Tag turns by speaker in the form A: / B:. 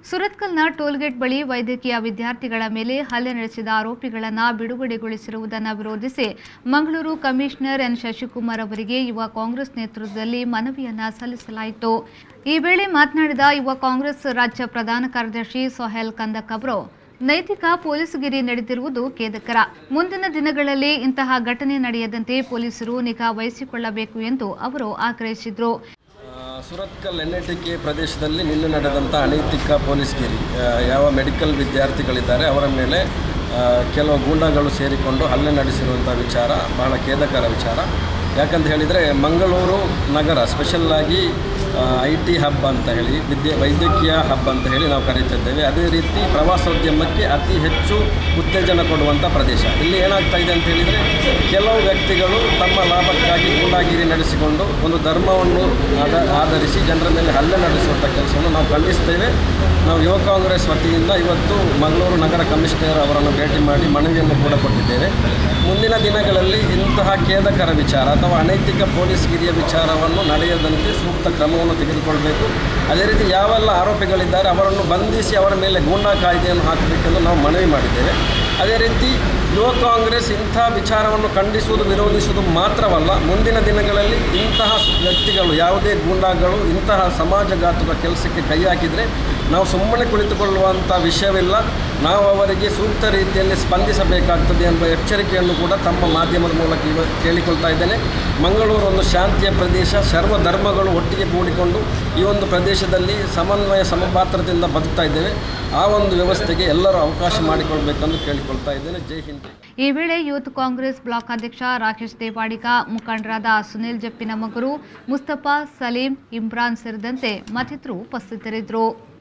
A: ಸುರತ್ಕಲ್ನ toll gate ಬಳಿ ವೈದ್ಯಕೀಯ ವಿದ್ಯಾರ್ಥಿಗಳ ಮೇಲೆ ಹಲ್ಲೆ ನಡೆಸಿದ ಆರೋಪಿಗಳನ್ನು ಬಿಡುಗಡೆಗೊಳಿಸಿರುವುದನ್ನು ವಿರೋಧಿಸಿ ಮಂಗಳೂರು ಕಮಿಷನರ್ ಎನ್ ಶಶಿಕುಮಾರ್ ಅವರಿಗೆ ಯುವ ಕಾಂಗ್ರೆಸ್ ನೇತೃತ್ವದಲ್ಲಿ ಮನವಿಯನ್ನ ಸಲ್ಲಿಸಲಾಯಿತು ಈ ವೇಳೆ ಮಾತನಾಡಿದ ಯುವ ಕಾಂಗ್ರೆಸ್ ರಾಜ್ಯ ಪ್ರಧಾನ ಕಾರ್ಯದರ್ಶಿ ಸೊಹೇಲ್ ಕಂದಕ್ ಅವರು ನೈತಿಕ ಪೊಲೀಸ್ಗಿರಿ ನಡೆದಿರುವುದು ಖೇದಕರ ಮುಂದಿನ ದಿನಗಳಲ್ಲಿ ಇಂತಹ ಘಟನೆ ನಡೆಯದಂತೆ ಪೊಲೀಸರು ನಿಗಾ ವಹಿಸಿಕೊಳ್ಳಬೇಕು ಎಂದು ಅವರು ಆಗ್ರಹಿಸಿದರು
B: ಆ, Surathkal N I T K ಪ್ರದೇಶದಲ್ಲಿ ನಿನ್ನೆ ನಡೆದಂಥ ಅನೈತಿಕ ಪೊಲೀಸ್ಗಿರಿ ಆ, ಯಾವ ಮೆಡಿಕಲ್ ವಿದ್ಯಾರ್ಥಿಗಳಿದ್ದಾರೆ ಅವರ ಮೇಲೆ ಆ, ಕೆಲವು ಗೂಂಡಾಗಳು ಸೇರಿಕೊಂಡು ಹಲ್ಲೆ ನಡೆಸಿರುವಂಥ ವಿಚಾರ ಬಹಳ ಖೇದಕರ ವಿಚಾರ ಯಾಕಂತ ಹೇಳಿದರೆ ಮಂಗಳೂರು ನಗರ ಸ್ಪೆಷಲ್ಲಾಗಿ ಐ ಟಿ ಹಬ್ ಅಂತ ಹೇಳಿ ವಿದ್ಯೆ ವೈದ್ಯಕೀಯ ಹಬ್ ಅಂತ ಹೇಳಿ ನಾವು ಕರೀತಿದ್ದೇವೆ ಅದೇ ರೀತಿ ಪ್ರವಾಸೋದ್ಯಮಕ್ಕೆ ಅತಿ ಹೆಚ್ಚು ಉತ್ತೇಜನ ಕೊಡುವಂಥ ಪ್ರದೇಶ ಇಲ್ಲಿ ಏನಾಗ್ತಾ ಇದೆ ಅಂತ ಹೇಳಿದರೆ ಕೆಲವು ವ್ಯಕ್ತಿಗಳು ತಮ್ಮ ಲಾಭಕ್ಕಾಗಿ ಗೂಂಡಾಗಿರಿ ನಡೆಸಿಕೊಂಡು ಒಂದು ಧರ್ಮವನ್ನು ಆದ ಆಧರಿಸಿ ಜನರ ಮೇಲೆ ಹಲ್ಲೆ ನಡೆಸುವಂಥ ಕೆಲಸವನ್ನು ನಾವು ಖಂಡಿಸ್ತೇವೆ ನಾವು ಯುವ ಕಾಂಗ್ರೆಸ್ ವತಿಯಿಂದ ಇವತ್ತು ಮಂಗಳೂರು ನಗರ ಕಮಿಷನರ್ ಅವರನ್ನು ಭೇಟಿ ಮಾಡಿ ಮನವಿಯನ್ನು ಕೂಡ ಕೊಟ್ಟಿದ್ದೇವೆ ಮುಂದಿನ ದಿನಗಳಲ್ಲಿ ಇಂತಹ ಖೇದಕರ ವಿಚಾರ ಅಥವಾ ಅನೈತಿಕ ಪೊಲೀಸ್ಗಿರಿಯ ವಿಚಾರವನ್ನು ನಡೆಯದಂತೆ ಸೂಕ್ತ ಕ್ರಮವನ್ನು ತೆಗೆದುಕೊಳ್ಬೇಕು ಅದೇ ರೀತಿ ಯಾವೆಲ್ಲ ಆರೋಪಿಗಳಿದ್ದಾರೆ ಅವರನ್ನು ಬಂಧಿಸಿ ಅವರ ಮೇಲೆ ಗೂಂಡಾ ಕಾಯ್ದೆಯನ್ನು ಹಾಕಬೇಕೆಂದು ನಾವು ಮನವಿ ಮಾಡಿದ್ದೇವೆ ಅದೇ ರೀತಿ ಯುವ ಕಾಂಗ್ರೆಸ್ ಇಂಥ ವಿಚಾರವನ್ನು ಖಂಡಿಸುವುದು ವಿರೋಧಿಸುವುದು ಮಾತ್ರವಲ್ಲ ಮುಂದಿನ ದಿನಗಳಲ್ಲಿ ಇಂತಹ ವ್ಯಕ್ತಿಗಳು ಯಾವುದೇ ಗೂಂಡಾಗಳು ಇಂತಹ ಸಮಾಜಘಾತುಕ ಕೆಲಸಕ್ಕೆ ಕೈ ಹಾಕಿದರೆ ನಾವು ಸುಮ್ಮನೆ ಕುಳಿತುಕೊಳ್ಳುವಂಥ ವಿಷಯವಿಲ್ಲ ನಾವು ಅವರಿಗೆ ಸೂಕ್ತ ರೀತಿಯಲ್ಲಿ ಸ್ಪಂದಿಸಬೇಕಾಗ್ತದೆ ಎಂಬ ಎಚ್ಚರಿಕೆಯನ್ನು ಕೂಡ ತಮ್ಮ ಮಾಧ್ಯಮದ ಮೂಲಕ ಇವ ಕೇಳಿಕೊಳ್ತಾ ಇದ್ದೇನೆ ಮಂಗಳೂರು ಒಂದು ಶಾಂತಿಯ ಪ್ರದೇಶ ಸರ್ವ ಧರ್ಮಗಳು ಒಟ್ಟಿಗೆ ಕೂಡಿಕೊಂಡು ಈ ಒಂದು ಪ್ರದೇಶದಲ್ಲಿ ಸಮನ್ವಯ ಸಮಪಾತ್ರದಿಂದ ಬದುಕ್ತಾ ಇದ್ದೇವೆ ಆ ಒಂದು ವ್ಯವಸ್ಥೆಗೆ ಎಲ್ಲರೂ ಅವಕಾಶ ಮಾಡಿಕೊಳ್ಬೇಕೆಂದು ಕೇಳಿಕೊಳ್ತಾ ಇದ್ದೇನೆ ಜೈ ಹಿಂದ್
A: ಈ ವೇಳೆ ಯೂತ್ ಕಾಂಗ್ರೆಸ್ ಬ್ಲಾಕ್ ಅಧ್ಯಕ್ಷ ರಾಕೇಶ್ ದೇವಾಡಿಗ ಮುಖಂಡರಾದ ಸುನಿಲ್ ಜಪ್ಪಿನ ಮಗರು ಮುಸ್ತಫಾ ಸಲೀಂ ಇಮ್ರಾನ್ ಸೇರಿದಂತೆ ಮತ್ತಿತರರು ಉಪಸ್ಥಿತರಿದ್ದರು